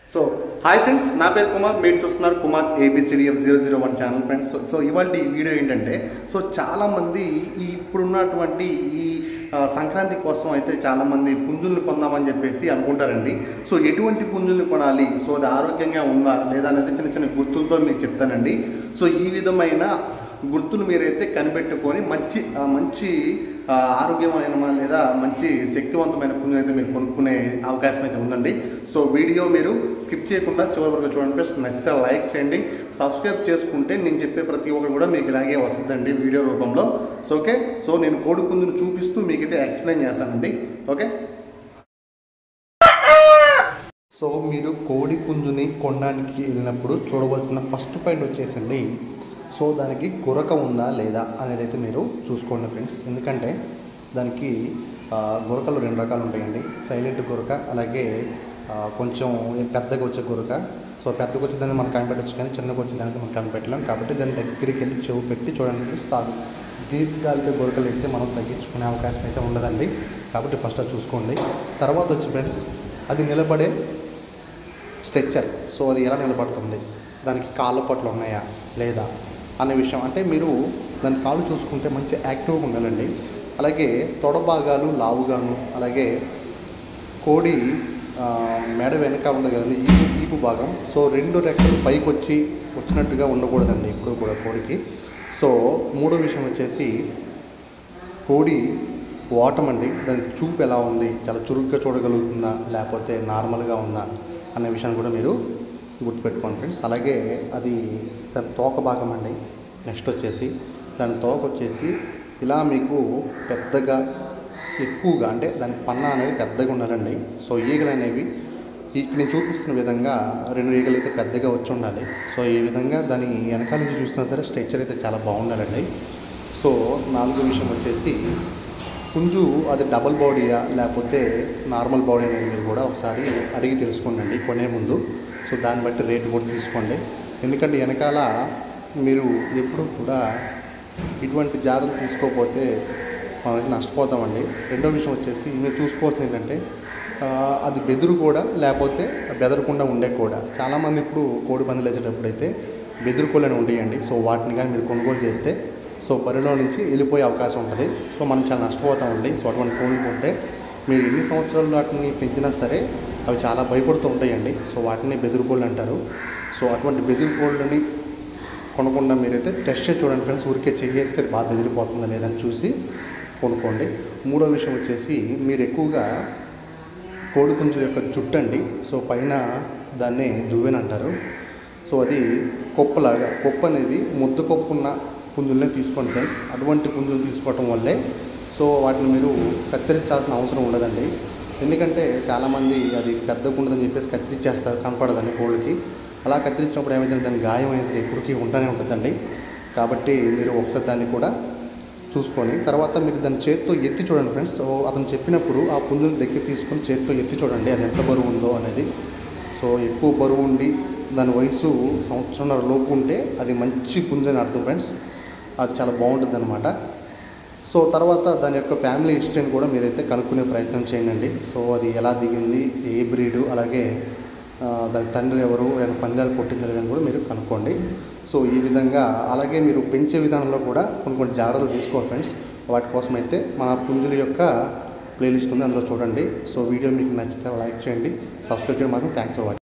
so hi friends నా పేరు కుమార్ మీరు చూస్తున్నారు Kumar A B C D F zero zero one channel friends so- so ఇవాళ ఈ వీడియో ఏంటంటే సో చాలామంది ఈ ఇప్పుడున్నటువంటి ఈ ఆ, సంక్రాంతి కోసం అయితే చాలామంది పుంజుల్ని కొందామని చెప్పేసి అనుకుంటారండి సో ఎటువంటి పుంజుల్ని కొనాలి సో అది ఆరోగ్యంగా ఉందా లేదా అనేది చిన్న చిన్న గుర్తులతో మీకు చెప్తానండి సో ఈ విధమైన గుర్తులు మీరైతే కనిపెట్టుకొని మంచి ఆ, మంచి ఆ, ఆరోగ్యమైన లేదా మంచి శక్తివంతమైన పుంజుని అయితే మీరు కొనుక్కునే అవకాశం అయితే ఉందండి సో వీడియో మీరు స్కిప్ చేయకుండా చివరి వరకు చూడండి ఫ్రెండ్స్ నచ్చితే లైక్ చేయండి సబ్స్క్రైబ్ చేసుకుంటే నేను చెప్పే ప్రతి ఒక్కరు కూడా మీకు ఇలాగే వస్తుందండి వీడియో రూపంలో సో ఓకే సో నేను కోడి పుంజుని చూపిస్తూ మీకైతే ఎక్స్ప్లెయిన్ చేస్తానండి ఓకే సో మీరు కోడి పుంజుని కొనడానికి వెళ్ళినప్పుడు చూడవలసిన ఫస్ట్ పాయింట్ వచ్చేసండి సో దానికి గురక ఉందా లేదా అనేది అయితే మీరు చూసుకోండి ఫ్రెండ్స్ ఎందుకంటే దానికి ఆ, గురకలు రెండు రకాలు ఉంటాయండి సైలెంట్ గురక అలాగే ఆ, కొంచెం పెద్దగా వచ్చే గురక సో పెద్దగా వచ్చేదాన్ని మనం కనిపెట్టచ్చు కానీ చిన్నగా వచ్చేదానికి మనం కనిపెట్టలేం కాబట్టి దాని దగ్గరికి వెళ్ళి చెవు పెట్టి చూడండి ఫ్రెండ్స్ తాగు దీర్ఘకాలిక గురకలు అయితే మనం తగ్గించుకునే అవకాశం అయితే ఉండదండి కాబట్టి ఫస్ట్ అది చూసుకోండి తర్వాత వచ్చి ఫ్రెండ్స్ అది నిలబడే స్ట్రెచ్చర్ సో అది ఎలా నిలబడుతుంది దానికి కాళ్ళ పట్లు ఉన్నాయా లేదా అనే విషయం అంటే మీరు దాని కాళ్ళు చూసుకుంటే మంచి యాక్టివ్గా ఉండాలండి అలాగే తొడ భాగాలు లావుగాను అలాగే కోడి ఆ, మెడ వెనక ఉంది కదండి ఈపు ఈపు భాగం సో రెండు రెక్కలు పైకి వచ్చి వచ్చినట్టుగా ఉండకూడదండి ఇప్పుడు కూడా కోడికి సో మూడో విషయం వచ్చేసి కోడి ఓటం అండి దాని చూపు ఎలా ఉంది చాలా చురుగ్గా చూడగలుగుతుందా లేకపోతే నార్మల్గా ఉందా అనే విషయాన్ని కూడా మీరు గుర్తుపెట్టుకోండి ఫ్రెండ్స్ అలాగే అది దాని తోక భాగం అండి నెక్స్ట్ వచ్చేసి దాని తోక వచ్చేసి ఇలా మీకు పెద్దగా ఎక్కువగా అంటే దాని పన్న అనేది పెద్దగా ఉండాలండి సో ఈగలు అనేవి ఈ నేను చూపిస్తున్న విధంగా రెండు ఈగలు అయితే పెద్దగా వచ్చి ఉండాలి సో ఈ విధంగా దాని వెనకాల నుంచి చూసినా సరే స్ట్రక్చర్ అయితే చాలా బాగుండాలండి సో నాలుగో విషయం వచ్చేసి పుంజు అది డబుల్ బాడీయా లేకపోతే నార్మల్ బాడీ అనేది మీరు కూడా ఒకసారి అడిగి తెలుసుకోండి కొనే ముందు సో దాన్ని బట్టి రేటు కూడా తీసుకోండి ఎందుకంటే వెనకాల మీరు ఎప్పుడు కూడా ఇటువంటి జాగ్రత్తలు తీసుకోకపోతే మనకి నష్టపోతామండి రెండో విషయం వచ్చేసి మీరు చూసుకోవాల్సింది ఏంటంటే ఆ, అది బెదురు కూడా లేకపోతే బెదరకుండా ఉండే కూడా చాలామంది ఇప్పుడు కోడి పందులు వేసేటప్పుడు అయితే బెదురు కోళ్ళని ఉంటాయండి సో వాటిని కానీ మీరు కొనుగోలు చేస్తే సో బరిలో నుంచి వెళ్ళిపోయే అవకాశం ఉంటుంది సో మనం చాలా నష్టపోతామండి సో అటువంటి కోళ్ళు కొంటే మీరు ఎన్ని సంవత్సరాలు వాటిని పెంచినా సరే అవి చాలా భయపడుతూ ఉంటాయండి సో వాటిని బెదురు కోళ్ళు అంటారు సో అటువంటి బెదురు కోళ్ళని కొనకుండా మీరైతే టెస్ట్ చేసి చూడండి ఫ్రెండ్స్ ఊరికే చెయ్యేస్తే బాగా బెదిరిపోతుందా లేదని చూసి కొనుక్కోండి మూడో విషయం వచ్చేసి మీరు ఎక్కువగా కోడి పుంజు యొక్క జుట్టు అండి సో పైన దాన్ని దువ్వెన అంటారు సో అది కొప్పలాగా కొప్ప అనేది ముద్ద కొప్పు ఉన్న పుంజులనే తీసుకోండి ఫ్రెండ్స్ అటువంటి పుంజులు తీసుకోవటం వల్లే సో వాటిని మీరు కత్తిరించాల్సిన అవసరం ఉండదండి ఎందుకంటే చాలామంది అది పెద్దగా ఉండదని చెప్పేసి కత్తిరించేస్తారు కనపడదని కోళ్ళకి అలా కత్తిరించినప్పుడు ఏమైందంటే దాని గాయం అనేది ఎప్పటికీ ఉంటూనే ఉంటుందండి కాబట్టి మీరు ఒకసారి దాన్ని కూడా చూసుకొని తర్వాత మీరు దాన్ని చేత్తో ఎత్తి చూడండి ఫ్రెండ్స్ సో అతను చెప్పినప్పుడు ఆ పుంజుని దగ్గర తీసుకొని చేత్తో ఎత్తి చూడండి అది ఎంత బరువు ఉందో అనేది సో ఎక్కువ బరువు ఉండి దాని వయసు సంవత్సరంన్నర లోపు ఉంటే అది మంచి పుంజు అని అర్థం ఫ్రెండ్స్ అది చాలా బాగుంటుంది అనమాట సో తర్వాత దాని యొక్క ఫ్యామిలీ హిస్టరీని కూడా మీరైతే కనుక్కునే ప్రయత్నం చేయండి సో అది ఎలా దిగింది ఏ బ్రీడు అలాగే ఆ, దాని తండ్రి ఎవరు ఏమైనా పందాలు కొట్టింది లేదని కూడా మీరు కనుక్కోండి సో ఈ విధంగా అలాగే మీరు పెంచే విధానంలో కూడా కొన్ని కొన్ని జాగ్రత్తలు తీసుకోవాలి ఫ్రెండ్స్ వాటి కోసం అయితే మన పుంజుల యొక్క ప్లేలిస్ట్ ఉంది అందులో చూడండి సో వీడియో మీకు నచ్చితే లైక్ చేయండి సబ్స్క్రైబ్ చేయడం మాత్రం థ్యాంక్స్ ఫర్ వాచింగ్